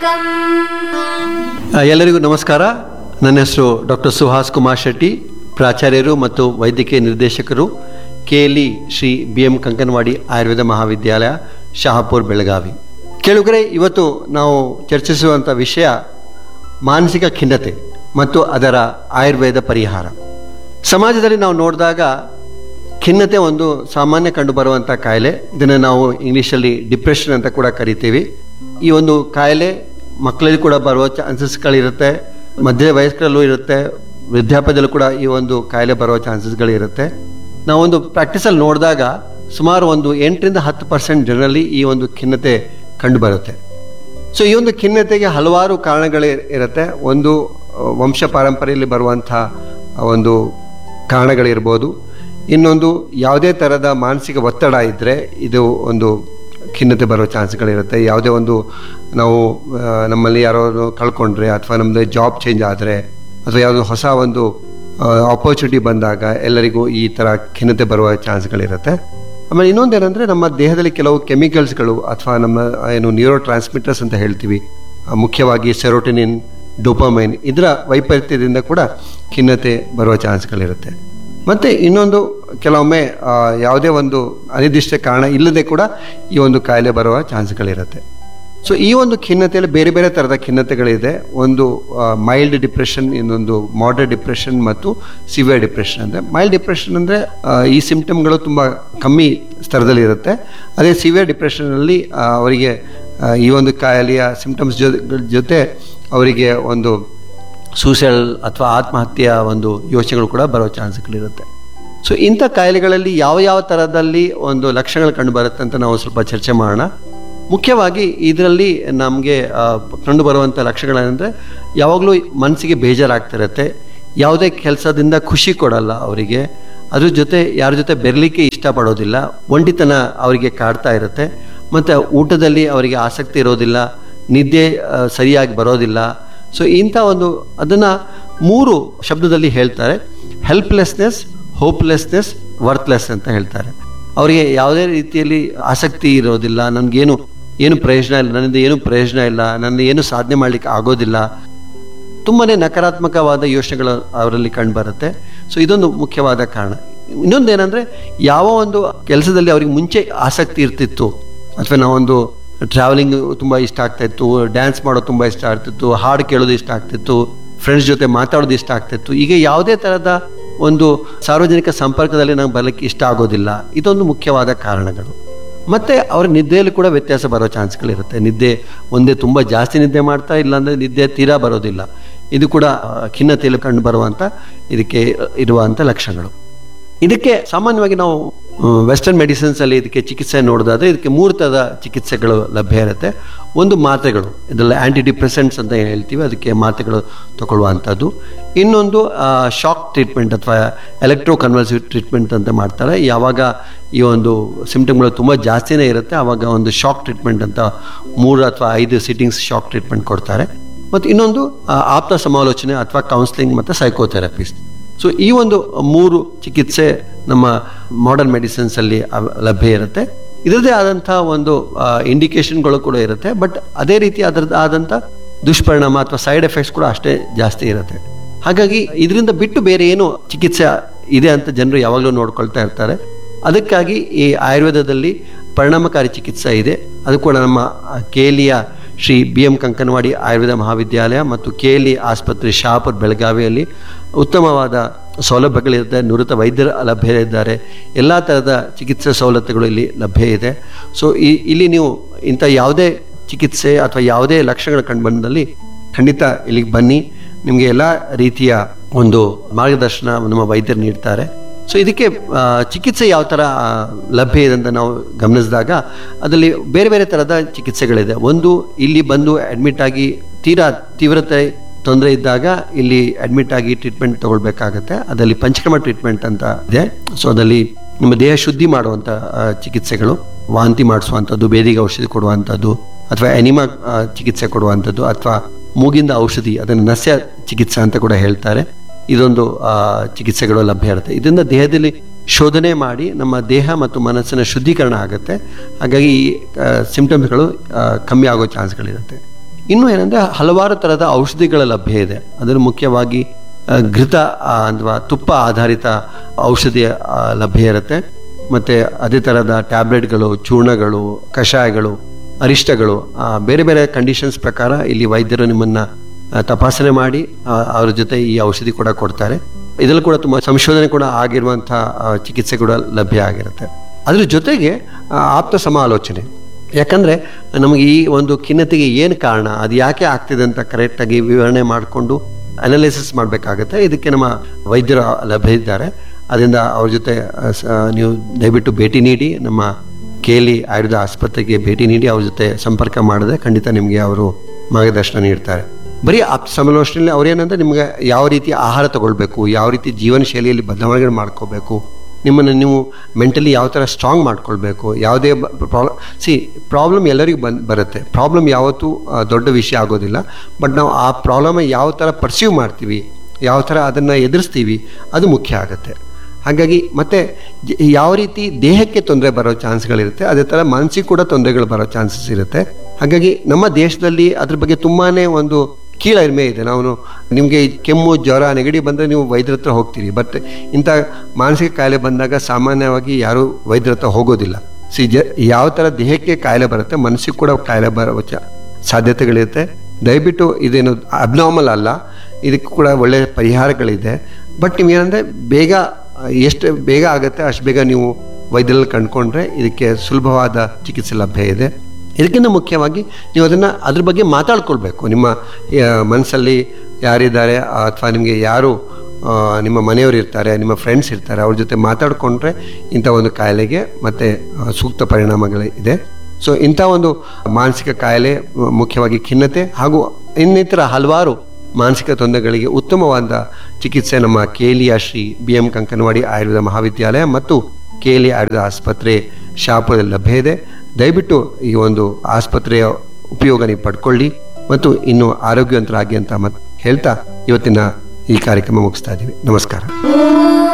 ಆ, ಎಲ್ಲರಿಗೂ ನಮಸ್ಕಾರ ನನ್ನ ಹೆಸರು ಡಾಕ್ಟರ್ ಸುಹಾಸ್ ಕುಮಾರ್ ಶೆಟ್ಟಿ ಪ್ರಾಚಾರ್ಯರು ಮತ್ತು ವೈದ್ಯಕೀಯ ನಿರ್ದೇಶಕರು KLE Shri B M Kankanawadi Ayurveda Mahavidyalaya Shahapur Belagavi ಕೇಳುಗರೆ ಇವತ್ತು ನಾವು ಚರ್ಚಿಸುವಂಥ ವಿಷಯ ಮಾನಸಿಕ ಖಿನ್ನತೆ ಮತ್ತು ಅದರ ಆಯುರ್ವೇದ ಪರಿಹಾರ ಸಮಾಜದಲ್ಲಿ ನಾವು ನೋಡಿದಾಗ ಖಿನ್ನತೆ ಒಂದು ಸಾಮಾನ್ಯ ಕಂಡುಬರುವಂಥ ಕಾಯಿಲೆ ಇದನ್ನು ನಾವು ಇಂಗ್ಲೀಷಲ್ಲಿ ಡಿಪ್ರೆಷನ್ ಅಂತ ಕೂಡ ಕರಿತೀವಿ ಈ ಒಂದು ಕಾಯಿಲೆ ಮಕ್ಕಳಲ್ಲಿ ಕೂಡ ಬರುವ ಚಾನ್ಸಸ್ಗಳಿರುತ್ತೆ ಮಧ್ಯ ವಯಸ್ಕರಲ್ಲೂ ಇರುತ್ತೆ ವೃದ್ಧಾಪ್ಯದಲ್ಲೂ ಕೂಡ ಈ ಒಂದು ಕಾಯಿಲೆ ಬರುವ ಚಾನ್ಸಸ್ಗಳಿರುತ್ತೆ ನಾವೊಂದು ಪ್ರಾಕ್ಟೀಸಲ್ಲಿ ನೋಡಿದಾಗ ಸುಮಾರು ಒಂದು ಎಂಟರಿಂದ ಹತ್ತು ಪರ್ಸೆಂಟ್ ಜನರಲ್ಲಿ ಈ ಒಂದು ಖಿನ್ನತೆ ಕಂಡುಬರುತ್ತೆ ಸೊ ಈ ಒಂದು ಖಿನ್ನತೆಗೆ ಹಲವಾರು ಕಾರಣಗಳು ಇರುತ್ತೆ ಒಂದು ಆ, ವಂಶ ಪಾರಂಪರೆಯಲ್ಲಿ ಬರುವಂಥ ಒಂದು ಕಾರಣಗಳಿರ್ಬೋದು ಇನ್ನೊಂದು ಯಾವುದೇ ಥರದ ಮಾನಸಿಕ ಒತ್ತಡ ಇದ್ದರೆ ಇದು ಒಂದು ಖಿನ್ನತೆ ಬರೋ ಚಾನ್ಸ್ಗಳಿರುತ್ತೆ ಯಾವುದೇ ಒಂದು ನಾವು ಆ, ನಮ್ಮಲ್ಲಿ ಯಾರೋ ಕಳ್ಕೊಂಡ್ರೆ ಅಥವಾ ನಮ್ಮದು ಜಾಬ್ ಚೇಂಜ್ ಆದರೆ ಅಥವಾ ಯಾವುದೋ ಹೊಸ ಒಂದು ಆಪರ್ಚುನಿಟಿ ಬಂದಾಗ ಎಲ್ಲರಿಗೂ ಈ ಥರ ಖಿನ್ನತೆ ಬರುವ ಚಾನ್ಸ್ಗಳಿರುತ್ತೆ ಆಮೇಲೆ ಇನ್ನೊಂದೇನೆಂದರೆ ನಮ್ಮ ದೇಹದಲ್ಲಿ ಕೆಲವು ಕೆಮಿಕಲ್ಸ್ಗಳು ಅಥವಾ ನಮ್ಮ ಏನು ನ್ಯೂರೋ ಟ್ರಾನ್ಸ್ಮಿಟರ್ಸ್ ಅಂತ ಹೇಳ್ತೀವಿ ಆ, ಮುಖ್ಯವಾಗಿ ಸೆರೋಟಿನಿನ್ ಡೋಪಮೈನ್ ಇದರ ವೈಪರೀತ್ಯದಿಂದ ಕೂಡ ಖಿನ್ನತೆ ಬರುವ ಚಾನ್ಸ್ಗಳಿರುತ್ತೆ ಮತ್ತು ಇನ್ನೊಂದು ಕೆಲವೊಮ್ಮೆ ಆ, ಯಾವುದೇ ಒಂದು ಅನಿರ್ದಿಷ್ಟ ಕಾರಣ ಇಲ್ಲದೆ ಕೂಡ ಈ ಒಂದು ಕಾಯಿಲೆ ಬರುವ ಚಾನ್ಸ್ಗಳಿರುತ್ತೆ ಸೊ ಈ ಒಂದು ಖಿನ್ನತೆಯಲ್ಲಿ ಬೇರೆ ಬೇರೆ ಥರದ ಖಿನ್ನತೆಗಳಿದೆ ಒಂದು ಮೈಲ್ಡ್ ಡಿಪ್ರೆಷನ್ ಇನ್ನೊಂದು ಮಾಡರೇಟ್ ಡಿಪ್ರೆಷನ್ ಮತ್ತು ಸಿವಿಯರ್ ಡಿಪ್ರೆಷನ್ ಅಂದರೆ ಮೈಲ್ಡ್ ಡಿಪ್ರೆಷನ್ ಅಂದರೆ ಈ ಸಿಂಪ್ಟಮ್ಗಳು ತುಂಬ ಕಮ್ಮಿ ಸ್ತರದಲ್ಲಿ ಇರುತ್ತೆ ಅದೇ ಸಿವಿಯರ್ ಡಿಪ್ರೆಷನಲ್ಲಿ ಅವರಿಗೆ ಆ, ಈ ಒಂದು ಕಾಯಿಲೆಯ ಸಿಂಪ್ಟಮ್ಸ್ ಜೊತೆ ಅವರಿಗೆ ಒಂದು ಸೂಸೈಡ್ ಅಥವಾ ಆತ್ಮಹತ್ಯೆಯ ಒಂದು ಯೋಚನೆಗಳು ಕೂಡ ಬರೋ ಚಾನ್ಸ್ಗಳಿರುತ್ತೆ ಸೊ ಇಂಥ ಕಾಯಿಲೆಗಳಲ್ಲಿ ಯಾವ ಯಾವ ಥರದಲ್ಲಿ ಒಂದು ಲಕ್ಷಣಗಳು ಕಂಡುಬರುತ್ತೆ ಅಂತ ನಾವು ಸ್ವಲ್ಪ ಚರ್ಚೆ ಮಾಡೋಣ ಮುಖ್ಯವಾಗಿ ಇದರಲ್ಲಿ ನಮಗೆ ಕಂಡುಬರುವಂಥ ಲಕ್ಷಣಗಳೇನೆಂದರೆ ಯಾವಾಗಲೂ ಮನಸ್ಸಿಗೆ ಬೇಜಾರಾಗ್ತಿರುತ್ತೆ ಯಾವುದೇ ಕೆಲಸದಿಂದ ಖುಷಿ ಕೊಡಲ್ಲ ಅವರಿಗೆ ಅದ್ರ ಜೊತೆ ಯಾರ ಜೊತೆ ಬೆರಲಿಕ್ಕೆ ಇಷ್ಟಪಡೋದಿಲ್ಲ ಒಂಟಿತನ ಅವರಿಗೆ ಕಾಡ್ತಾ ಇರುತ್ತೆ ಮತ್ತು ಊಟದಲ್ಲಿ ಅವರಿಗೆ ಆಸಕ್ತಿ ಇರೋದಿಲ್ಲ ನಿದ್ದೆ ಆ, ಸರಿಯಾಗಿ ಬರೋದಿಲ್ಲ ಸೊ ಇಂಥ ಒಂದು ಅದನ್ನು ಮೂರು ಶಬ್ದದಲ್ಲಿ ಹೇಳ್ತಾರೆ ಹೆಲ್ಪ್ಲೆಸ್ನೆಸ್ ಹೋಪ್ಲೆಸ್ನೆಸ್ ವರ್ತ್ಲೆಸ್ ಅಂತ ಹೇಳ್ತಾರೆ ಅವರಿಗೆ ಯಾವುದೇ ರೀತಿಯಲ್ಲಿ ಆಸಕ್ತಿ ಇರೋದಿಲ್ಲ ನನಗೇನು ಏನು ಪ್ರಯೋಜನ ಇಲ್ಲ ನನ್ನಿಂದ ಏನು ಪ್ರಯೋಜನ ಇಲ್ಲ ನನ್ನ ಏನು ಸಾಧನೆ ಮಾಡಲಿಕ್ಕೆ ಆಗೋದಿಲ್ಲ ತುಂಬಾ ನಕಾರಾತ್ಮಕವಾದ ಯೋಚನೆಗಳು ಅವರಲ್ಲಿ ಕಂಡುಬರುತ್ತೆ ಸೊ ಇದೊಂದು ಮುಖ್ಯವಾದ ಕಾರಣ ಇನ್ನೊಂದೇನೆಂದರೆ ಯಾವ ಒಂದು ಕೆಲಸದಲ್ಲಿ ಅವರಿಗೆ ಮುಂಚೆ ಆಸಕ್ತಿ ಇರ್ತಿತ್ತು ಅಥವಾ ನಾವೊಂದು ಟ್ರಾವೆಲಿಂಗ್ ತುಂಬ ಇಷ್ಟ ಆಗ್ತಾ ಇತ್ತು ಡ್ಯಾನ್ಸ್ ಮಾಡೋದು ತುಂಬ ಇಷ್ಟ ಆಗ್ತಿತ್ತು ಹಾಡು ಕೇಳೋದು ಇಷ್ಟ ಆಗ್ತಿತ್ತು ಫ್ರೆಂಡ್ಸ್ ಜೊತೆ ಮಾತಾಡೋದು ಇಷ್ಟ ಆಗ್ತಿತ್ತು ಈಗ ಯಾವುದೇ ಥರದ ಒಂದು ಸಾರ್ವಜನಿಕ ಸಂಪರ್ಕದಲ್ಲಿ ನಂಗೆ ಬರಲಿಕ್ಕೆ ಇಷ್ಟ ಆಗೋದಿಲ್ಲ ಇದೊಂದು ಮುಖ್ಯವಾದ ಕಾರಣಗಳು ಮತ್ತು ಅವ್ರ ನಿದ್ದೆಯಲ್ಲಿ ಕೂಡ ವ್ಯತ್ಯಾಸ ಬರೋ ಚಾನ್ಸ್ಗಳಿರುತ್ತೆ ನಿದ್ದೆ ಒಂದೇ ತುಂಬ ಜಾಸ್ತಿ ನಿದ್ದೆ ಮಾಡ್ತಾ ಇಲ್ಲಾಂದರೆ ನಿದ್ದೆ ತೀರಾ ಬರೋದಿಲ್ಲ ಇದು ಕೂಡ ಆ, ಖಿನ್ನತೆಯಲ್ಲಿ ಕಂಡು ಬರುವಂಥ ಇದಕ್ಕೆ ಇರುವಂಥ ಲಕ್ಷಣಗಳು ಇದಕ್ಕೆ ಸಾಮಾನ್ಯವಾಗಿ ನಾವು ವೆಸ್ಟರ್ನ್ ಮೆಡಿಸಿನ್ಸಲ್ಲಿ ಇದಕ್ಕೆ ಚಿಕಿತ್ಸೆ ನೋಡೋದಾದ್ರೆ ಇದಕ್ಕೆ ಮೂರು ಥರದ ಚಿಕಿತ್ಸೆಗಳು ಲಭ್ಯ ಇರುತ್ತೆ ಒಂದು ಮಾತ್ರೆಗಳು ಇದರಲ್ಲಿ ಆ್ಯಂಟಿ ಡಿಪ್ರೆಸೆಂಟ್ಸ್ ಅಂತ ಏನ್ ಹೇಳ್ತೀವಿ ಅದಕ್ಕೆ ಮಾತ್ರೆಗಳು ತಗೊಳ್ಳುವಂಥದ್ದು ಇನ್ನೊಂದು ಶಾಕ್ ಟ್ರೀಟ್ಮೆಂಟ್ ಅಥವಾ ಎಲೆಕ್ಟ್ರೋ ಕನ್ವಲ್ಸಿವ್ ಟ್ರೀಟ್ಮೆಂಟ್ ಅಂತ ಮಾಡ್ತಾರೆ ಯಾವಾಗ ಈ ಒಂದು ಸಿಂಪ್ಟಮ್ಗಳು ತುಂಬ ಜಾಸ್ತಿನೇ ಇರುತ್ತೆ ಆವಾಗ ಒಂದು ಶಾಕ್ ಟ್ರೀಟ್ಮೆಂಟ್ ಅಂತ ಮೂರು ಅಥವಾ ಐದು ಸಿಟ್ಟಿಂಗ್ಸ್ ಶಾಕ್ ಟ್ರೀಟ್ಮೆಂಟ್ ಕೊಡ್ತಾರೆ ಮತ್ತು ಇನ್ನೊಂದು ಆ, ಆಪ್ತ ಸಮಾಲೋಚನೆ ಅಥವಾ ಕೌನ್ಸಿಲಿಂಗ್ ಮತ್ತು ಸೈಕೋಥೆರಪಿಸ್ಟ್ ಸೊ ಈ ಒಂದು ಮೂರು ಚಿಕಿತ್ಸೆ ನಮ್ಮ ಮಾಡರ್ನ್ ಮೆಡಿಸಿನ್ಸಲ್ಲಿ ಅವ್- ಲಭ್ಯ ಇರುತ್ತೆ ಇದರದೇ ಆದಂಥ ಒಂದು ಇಂಡಿಕೇಶನ್ಗಳು ಕೂಡ ಇರುತ್ತೆ ಬಟ್ ಅದೇ ರೀತಿ ಅದರದ್ದು ಆದಂಥ ದುಷ್ಪರಿಣಾಮ ಅಥವಾ ಸೈಡ್ ಎಫೆಕ್ಟ್ಸ್ ಕೂಡ ಅಷ್ಟೇ ಜಾಸ್ತಿ ಇರುತ್ತೆ ಹಾಗಾಗಿ ಇದರಿಂದ ಬಿಟ್ಟು ಬೇರೆ ಏನು ಚಿಕಿತ್ಸೆ ಇದೆ ಅಂತ ಜನರು ಯಾವಾಗಲೂ ನೋಡ್ಕೊಳ್ತಾ ಇರ್ತಾರೆ ಅದಕ್ಕಾಗಿ ಈ ಆಯುರ್ವೇದದಲ್ಲಿ ಪರಿಣಾಮಕಾರಿ ಚಿಕಿತ್ಸೆ ಇದೆ ಅದು ಕೂಡ ನಮ್ಮ ಕೇಲಿಯ ಶ್ರೀ ಬಿ ಎಂ ಕಂಕನವಾಡಿ ಆಯುರ್ವೇದ ಮಹಾವಿದ್ಯಾಲಯ ಮತ್ತು ಕೆಎಲ್ಇ ಆಸ್ಪತ್ರೆ ಶಾಪುರ್ ಬೆಳಗಾವಿಯಲ್ಲಿ ಉತ್ತಮವಾದ ಸೌಲಭ್ಯಗಳಿರುತ್ತೆ ನುರಿತ ವೈದ್ಯರ ಲಭ್ಯ ಇದ್ದಾರೆ ಎಲ್ಲ ಥರದ ಚಿಕಿತ್ಸೆ ಸವಲತ್ತುಗಳು ಇಲ್ಲಿ ಲಭ್ಯ ಇದೆ ಸೊ ಈ ಇಲ್ಲಿ ನೀವು ಇಂಥ ಯಾವುದೇ ಚಿಕಿತ್ಸೆ ಅಥವಾ ಯಾವುದೇ ಲಕ್ಷಣಗಳು ಕಂಡು ಬಂದಲ್ಲಿ ಖಂಡಿತ ಇಲ್ಲಿಗೆ ಬನ್ನಿ ನಿಮಗೆ ಎಲ್ಲ ರೀತಿಯ ಒಂದು ಮಾರ್ಗದರ್ಶನ ನಮ್ಮ ವೈದ್ಯರು ನೀಡ್ತಾರೆ ಸೊ ಇದಕ್ಕೆ ಆ, ಚಿಕಿತ್ಸೆ ಯಾವ ಥರ ಆ, ಲಭ್ಯ ಇದೆ ಅಂತ ನಾವು ಗಮನಿಸಿದಾಗ ಅದರಲ್ಲಿ ಬೇರೆ ಬೇರೆ ಥರದ ಚಿಕಿತ್ಸೆಗಳಿದೆ ಒಂದು ಇಲ್ಲಿ ಬಂದು ಅಡ್ಮಿಟ್ ಆಗಿ ತೀರಾ ತೀವ್ರತೆ ತೊಂದರೆ ಇದ್ದಾಗ ಇಲ್ಲಿ ಅಡ್ಮಿಟ್ ಆಗಿ ಟ್ರೀಟ್ಮೆಂಟ್ ತಗೊಳ್ಬೇಕಾಗತ್ತೆ ಅದರಲ್ಲಿ ಪಂಚಕ್ರಮ ಟ್ರೀಟ್ಮೆಂಟ್ ಅಂತ ಇದೆ ಸೊ ಅದರಲ್ಲಿ ನಿಮ್ಮ ದೇಹ ಶುದ್ಧಿ ಮಾಡುವಂಥ ಆ, ಚಿಕಿತ್ಸೆಗಳು ವಾಂತಿ ಮಾಡಿಸುವಂಥದ್ದು ಬೇದಿಗೆ ಔಷಧಿ ಕೊಡುವಂಥದ್ದು ಅಥವಾ ಎನಿಮಾ ಆ, ಚಿಕಿತ್ಸೆ ಕೊಡುವಂಥದ್ದು ಅಥವಾ ಮೂಗಿಂದ ಔಷಧಿ ಅದನ್ನು ನಸ್ಯ ಚಿಕಿತ್ಸೆ ಅಂತ ಕೂಡ ಹೇಳ್ತಾರೆ ಇದೊಂದು ಆ, ಚಿಕಿತ್ಸೆಗಳು ಲಭ್ಯ ಇರುತ್ತೆ ಇದರಿಂದ ದೇಹದಲ್ಲಿ ಶೋಧನೆ ಮಾಡಿ ನಮ್ಮ ದೇಹ ಮತ್ತು ಮನಸ್ಸಿನ ಶುದ್ಧೀಕರಣ ಆಗುತ್ತೆ ಹಾಗಾಗಿ ಈ ಸಿಂಪ್ಟಮ್ಸ್ಗಳು ಕಮ್ಮಿ ಆಗೋ ಚಾನ್ಸ್ಗಳಿರುತ್ತೆ ಇನ್ನು ಏನಂದರೆ ಹಲವಾರು ಥರದ ಔಷಧಿಗಳ ಲಭ್ಯ ಇದೆ ಅದನ್ನು ಮುಖ್ಯವಾಗಿ ಆ, ಘೃತ ಆ, ಅಥವಾ ತುಪ್ಪ ಆಧಾರಿತ ಔಷಧಿ ಆ, ಲಭ್ಯ ಇರುತ್ತೆ ಮತ್ತು ಅದೇ ಥರದ ಟ್ಯಾಬ್ಲೆಟ್ಗಳು ಚೂರ್ಣಗಳು ಕಷಾಯಗಳು ಅರಿಷ್ಟಗಳು ಆ, ಬೇರೆ ಬೇರೆ ಕಂಡೀಷನ್ಸ್ ಪ್ರಕಾರ ಇಲ್ಲಿ ವೈದ್ಯರು ನಿಮ್ಮನ್ನು ತಪಾಸಣೆ ಮಾಡಿ ಆ, ಅವ್ರ ಜೊತೆ ಈ ಔಷಧಿ ಕೂಡ ಕೊಡ್ತಾರೆ ಇದರಲ್ಲಿ ಕೂಡ ತುಂಬ ಸಂಶೋಧನೆ ಕೂಡ ಆಗಿರುವಂಥ ಆ, ಚಿಕಿತ್ಸೆ ಕೂಡ ಲಭ್ಯ ಆಗಿರುತ್ತೆ ಅದ್ರ ಜೊತೆಗೆ ಆ, ಆಪ್ತ ಸಮಾಲೋಚನೆ ಯಾಕಂದರೆ ನಮಗೆ ಈ ಒಂದು ಖಿನ್ನತೆಗೆ ಏನು ಕಾರಣ ಅದು ಯಾಕೆ ಆಗ್ತಿದೆ ಅಂತ ಕರೆಕ್ಟಾಗಿ ವಿವರಣೆ ಮಾಡಿಕೊಂಡು ಅನಾಲಿಸಿಸ್ ಮಾಡಬೇಕಾಗುತ್ತೆ ಇದಕ್ಕೆ ನಮ್ಮ ವೈದ್ಯರು ಲಭ್ಯ ಇದ್ದಾರೆ ಅದರಿಂದ ಅವ್ರ ಜೊತೆ ಆ, ಸ- ನೀವು ದಯವಿಟ್ಟು ಭೇಟಿ ನೀಡಿ ನಮ್ಮ ಕೇಲಿ ಆಯುರ್ವೇದ ಆಸ್ಪತ್ರೆಗೆ ಭೇಟಿ ನೀಡಿ ಅವ್ರ ಜೊತೆ ಸಂಪರ್ಕ ಮಾಡಿದ್ರೆ ಖಂಡಿತ ನಿಮಗೆ ಅವರು ಮಾರ್ಗದರ್ಶನ ನೀಡ್ತಾರೆ ಬರೀ ಆಪ್ತ ಸಮಾಲೋಚನೆಯಲ್ಲಿ ಅವ್ರೇನಂದ್ರೆ ನಿಮಗೆ ಯಾವ ರೀತಿ ಆಹಾರ ತಗೊಳ್ಬೇಕು ಯಾವ ರೀತಿ ಜೀವನ ಶೈಲಿಯಲ್ಲಿ ಬದಲಾವಣೆಗಳು ಮಾಡ್ಕೋಬೇಕು ನಿಮ್ಮನ್ನು ನೀವು ಮೆಂಟಲಿ ಯಾವ ಥರ ಸ್ಟ್ರಾಂಗ್ ಮಾಡ್ಕೊಳ್ಬೇಕು ಯಾವುದೇ ಪ್ರಾಬ್ಲಮ್ ಸಿ ಪ್ರಾಬ್ಲಮ್ ಎಲ್ಲರಿಗೂ ಬಂದು ಬರುತ್ತೆ ಪ್ರಾಬ್ಲಮ್ ಯಾವತ್ತೂ ಆ, ದೊಡ್ಡ ವಿಷಯ ಆಗೋದಿಲ್ಲ ಬಟ್ ನಾವು ಆ ಪ್ರಾಬ್ಲಮ್ ಯಾವ ಥರ ಪರ್ಸೀವ್ ಮಾಡ್ತೀವಿ ಯಾವ ಥರ ಅದನ್ನು ಎದುರಿಸ್ತೀವಿ ಅದು ಮುಖ್ಯ ಆಗುತ್ತೆ ಹಾಗಾಗಿ ಮತ್ತೆ ಜ- ಯಾವ ರೀತಿ ದೇಹಕ್ಕೆ ತೊಂದರೆ ಬರೋ ಚಾನ್ಸ್ಗಳಿರುತ್ತೆ ಅದೇ ಥರ ಮನಸ್ಸಿಗೆ ಕೂಡ ತೊಂದರೆಗಳು ಬರೋ ಚಾನ್ಸಸ್ ಇರುತ್ತೆ ಹಾಗಾಗಿ ನಮ್ಮ ದೇಶದಲ್ಲಿ ಅದ್ರ ಬಗ್ಗೆ ತುಂಬಾ ಒಂದು ಕೀಳರಿಮೆ ಇದೆ ನಾವು ನಿಮಗೆ ಕೆಮ್ಮು ಜ್ವರ ನೆಗಡಿ ಬಂದರೆ ನೀವು ವೈದ್ಯರ ಹತ್ರ ಹೋಗ್ತೀರಿ ಬಟ್ ಇಂಥ ಮಾನಸಿಕ ಕಾಯಿಲೆ ಬಂದಾಗ ಸಾಮಾನ್ಯವಾಗಿ ಯಾರೂ ವೈದ್ಯರ ಹತ್ರ ಹೋಗೋದಿಲ್ಲ ಸಿ ಜ ಯಾವ ಥರ ದೇಹಕ್ಕೆ ಕಾಯಿಲೆ ಬರುತ್ತೆ ಮನಸ್ಸಿಗೆ ಕೂಡ ಕಾಯಿಲೆ ಬರೋ ಚ- ಸಾಧ್ಯತೆಗಳಿರುತ್ತೆ ದಯವಿಟ್ಟು ಇದೇನು ಅಬ್ನಾರ್ಮಲ್ ಅಲ್ಲ ಇದಕ್ಕೆ ಕೂಡ ಒಳ್ಳೆ ಪರಿಹಾರಗಳಿದೆ ಬಟ್ ನೀವೇನಂದರೆ ಬೇಗ ಎಷ್ಟು ಬೇಗ ಆಗುತ್ತೆ ಅಷ್ಟು ಬೇಗ ನೀವು ವೈದ್ಯರಲ್ಲಿ ಕಂಡುಕೊಂಡ್ರೆ ಇದಕ್ಕೆ ಸುಲಭವಾದ ಚಿಕಿತ್ಸೆ ಲಭ್ಯ ಇದೆ ಇದಕ್ಕಿಂತ ಮುಖ್ಯವಾಗಿ ನೀವು ಅದನ್ನು ಅದ್ರ ಬಗ್ಗೆ ಮಾತಾಡ್ಕೊಳ್ಬೇಕು ನಿಮ್ಮ ಆ, ಮನಸ್ಸಲ್ಲಿ ಯಾರಿದ್ದಾರೆ ಅಥವಾ ನಿಮಗೆ ಯಾರು ಆ, ನಿಮ್ಮ ಮನೆಯವರು ಇರ್ತಾರೆ ನಿಮ್ಮ ಫ್ರೆಂಡ್ಸ್ ಇರ್ತಾರೆ ಅವ್ರ ಜೊತೆ ಮಾತಾಡಿಕೊಂಡ್ರೆ ಇಂಥ ಒಂದು ಕಾಯಿಲೆಗೆ ಮತ್ತು ಸೂಕ್ತ ಪರಿಣಾಮಗಳು ಇದೆ ಸೊ ಇಂಥ ಒಂದು ಮಾನಸಿಕ ಕಾಯಿಲೆ ಆ, ಮುಖ್ಯವಾಗಿ ಖಿನ್ನತೆ ಹಾಗೂ ಇನ್ನಿತರ ಹಲವಾರು ಮಾನಸಿಕ ತೊಂದರೆಗಳಿಗೆ ಉತ್ತಮವಾದ ಚಿಕಿತ್ಸೆ ನಮ್ಮ ಕೇಲಿಯ ಶ್ರೀ ಬಿ ಎಂ ಕಂಕನವಾಡಿ ಆಯುರ್ವೇದ ಮಹಾವಿದ್ಯಾಲಯ ಮತ್ತು ಕೇಲಿ ಆಯುರ್ವೇದ ಆಸ್ಪತ್ರೆ ಶಾಪುರದಲ್ಲಿ ಲಭ್ಯ ಇದೆ ದಯವಿಟ್ಟು ಈ ಒಂದು ಆಸ್ಪತ್ರೆಯ ಉಪಯೋಗ ನೀವು ಪಡ್ಕೊಳ್ಳಿ ಮತ್ತು ಇನ್ನು ಆರೋಗ್ಯವಂತರಾಗಿ ಅಂತ ಮತ್ ಹೇಳ್ತಾ ಇವತ್ತಿನ ಈ ಕಾರ್ಯಕ್ರಮ ಮುಗಿಸ್ತಾ ಇದ್ದೀವಿ ನಮಸ್ಕಾರ